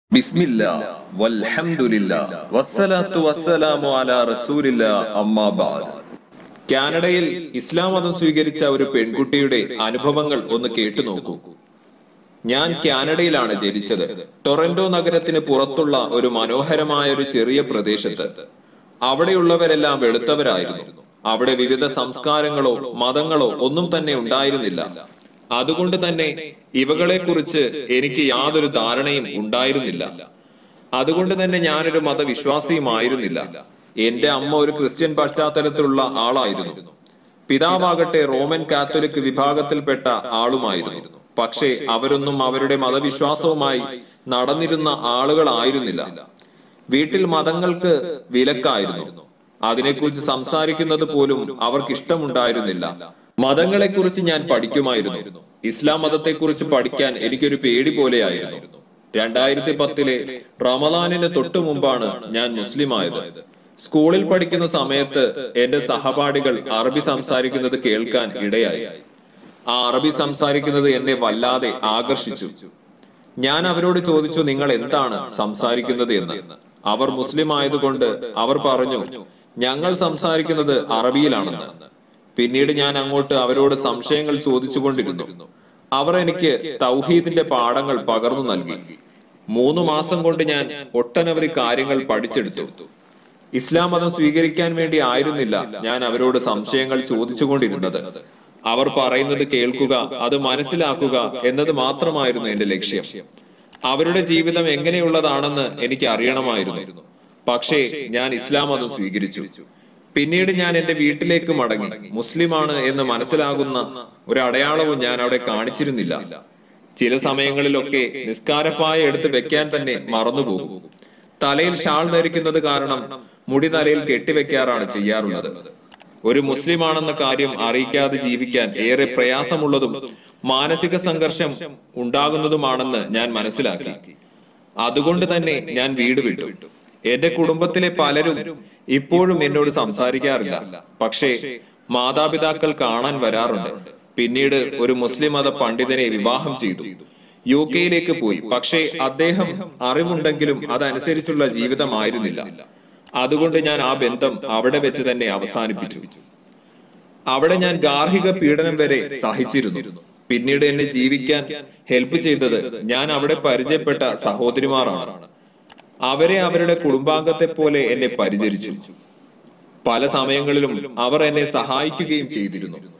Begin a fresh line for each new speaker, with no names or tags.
ബിസ്മില്ല വൽഹംദുലില്ല വസ്സലാത്തു വസ്സലാമു അലാ റസൂലില്ല അമ്മാ ബഅദ് കാനഡയിൽ ഇസ്ലാം മതം സ്വീകരിച്ച ഒരു പെൺകുട്ടിയുടെ അനുഭവങ്ങൾ ഒന്ന് കേട്ടു നോക്കൂ ഞാൻ കാനഡയിലാണ് ജനിച്ചത് ടൊറന്റോ നഗരത്തിന് പുറത്തുള്ള ഒരു മനോഹരമായ ഒരു ചെറിയ പ്രദേശത്ത് അവിടെയുള്ളവരെല്ലാം വെളുത്തവരായിരുന്നു അവിടെ വിവിധ സംസ്കാരങ്ങളോ മതങ്ങളോ ഒന്നും തന്നെ ഉണ്ടായിരുന്നില്ല അതുകൊണ്ട് തന്നെ ഇവകളെ കുറിച്ച് എനിക്ക് യാതൊരു ധാരണയും ഉണ്ടായിരുന്നില്ല അതുകൊണ്ട് തന്നെ ഞാനൊരു മതവിശ്വാസിയുമായിരുന്നില്ല എന്റെ അമ്മ ഒരു ക്രിസ്ത്യൻ പശ്ചാത്തലത്തിലുള്ള ആളായിരുന്നു പിതാവാകട്ടെ റോമൻ കാത്തലിക് വിഭാഗത്തിൽപ്പെട്ട ആളുമായിരുന്നു പക്ഷേ അവരൊന്നും അവരുടെ മതവിശ്വാസവുമായി നടന്നിരുന്ന ആളുകളായിരുന്നില്ല വീട്ടിൽ മതങ്ങൾക്ക് വിലക്കായിരുന്നു അതിനെക്കുറിച്ച് സംസാരിക്കുന്നത് പോലും അവർക്ക് ഇഷ്ടമുണ്ടായിരുന്നില്ല മതങ്ങളെക്കുറിച്ച് ഞാൻ പഠിക്കുമായിരുന്നു ഇസ്ലാം മതത്തെക്കുറിച്ച് പഠിക്കാൻ എനിക്കൊരു പേടി പോലെയായിരുന്നു രണ്ടായിരത്തി പത്തിലെ റമദാനിന് തൊട്ടു മുമ്പാണ് ഞാൻ മുസ്ലിമായത് സ്കൂളിൽ പഠിക്കുന്ന സമയത്ത് എന്റെ സഹപാഠികൾ അറബി സംസാരിക്കുന്നത് കേൾക്കാൻ ഇടയായി ആ അറബി സംസാരിക്കുന്നത് എന്നെ വല്ലാതെ ആകർഷിച്ചു ഞാൻ അവരോട് ചോദിച്ചു നിങ്ങൾ എന്താണ് സംസാരിക്കുന്നത് എന്ന് അവർ മുസ്ലിം ആയതുകൊണ്ട് അവർ പറഞ്ഞു ഞങ്ങൾ സംസാരിക്കുന്നത് അറബിയിലാണെന്ന് പിന്നീട് ഞാൻ അങ്ങോട്ട് അവരോട് സംശയങ്ങൾ ചോദിച്ചുകൊണ്ടിരുന്നു അവർ എനിക്ക് തൗഹീദിന്റെ പാഠങ്ങൾ പകർന്നു നൽകി മൂന്ന് മാസം കൊണ്ട് ഞാൻ ഒട്ടനവധി കാര്യങ്ങൾ പഠിച്ചെടുത്തു ഇസ്ലാം മതം സ്വീകരിക്കാൻ വേണ്ടി ആയിരുന്നില്ല ഞാൻ അവരോട് സംശയങ്ങൾ ചോദിച്ചുകൊണ്ടിരുന്നത് അവർ പറയുന്നത് കേൾക്കുക അത് മനസ്സിലാക്കുക എന്നത് മാത്രമായിരുന്നു എന്റെ ലക്ഷ്യം അവരുടെ ജീവിതം എങ്ങനെയുള്ളതാണെന്ന് എനിക്ക് അറിയണമായിരുന്നു പക്ഷേ ഞാൻ ഇസ്ലാം മതം സ്വീകരിച്ചു പിന്നീട് ഞാൻ എന്റെ വീട്ടിലേക്ക് മടങ്ങി മുസ്ലിമാണ് എന്ന് മനസ്സിലാകുന്ന ഒരു അടയാളവും ഞാൻ അവിടെ കാണിച്ചിരുന്നില്ല ചില സമയങ്ങളിലൊക്കെ നിസ്കാരപ്പായ എടുത്ത് വെക്കാൻ തന്നെ മറന്നുപോകും തലയിൽ ഷാൾ ധരിക്കുന്നത് കാരണം മുടി തലയിൽ കെട്ടിവെക്കാറാണ് ചെയ്യാറുള്ളത് ഒരു മുസ്ലിമാണെന്ന കാര്യം അറിയിക്കാതെ ജീവിക്കാൻ ഏറെ പ്രയാസമുള്ളതും മാനസിക സംഘർഷം ഉണ്ടാകുന്നതുമാണെന്ന് ഞാൻ മനസ്സിലാക്കി അതുകൊണ്ട് തന്നെ ഞാൻ വീട് വിട്ടു എന്റെ കുടുംബത്തിലെ പലരും ഇപ്പോഴും എന്നോട് സംസാരിക്കാറില്ല പക്ഷേ മാതാപിതാക്കൾ കാണാൻ വരാറുണ്ട് പിന്നീട് ഒരു മുസ്ലിം മത പണ്ഡിതനെ വിവാഹം ചെയ്തു യു കെയിലേക്ക് പോയി പക്ഷേ അദ്ദേഹം അറിവുണ്ടെങ്കിലും അതനുസരിച്ചുള്ള ജീവിതമായിരുന്നില്ല അതുകൊണ്ട് ഞാൻ ആ ബന്ധം അവിടെ വെച്ച് തന്നെ അവസാനിപ്പിച്ചു അവിടെ ഞാൻ ഗാർഹിക പീഡനം വരെ സഹിച്ചിരുന്നു പിന്നീട് എന്നെ ജീവിക്കാൻ ഹെൽപ്പ് ചെയ്തത് ഞാൻ അവിടെ പരിചയപ്പെട്ട സഹോദരിമാരാണ് അവരെ അവരുടെ കുടുംബാംഗത്തെ പോലെ എന്നെ പരിചരിച്ചു പല സമയങ്ങളിലും അവർ എന്നെ സഹായിക്കുകയും ചെയ്തിരുന്നു